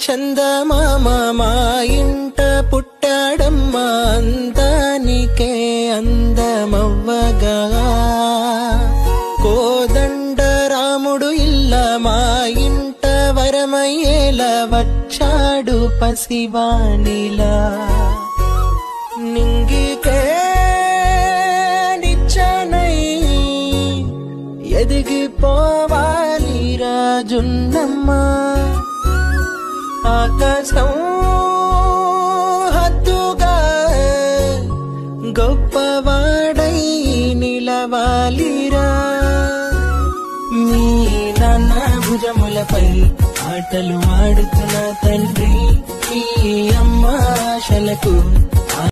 చందమామ మా ఇంట పుట్టాడమ్మా అందానికే అందమవ్వగా కోదండ రాముడు ఇల్ల మా ఇంట వరమయ్యేలా వచ్చాడు పసివానిలా నింగికే నిచ్చనై ఎదిగిపోవాలి రాజున్నమ్మా ఆకాశం హద్దుగా గొప్పవాడై నిలవాలిరా మీ నాన్న భుజములపై ఆటలు ఆడుతున్న తండ్రి మీ అమ్మ ఆశలకు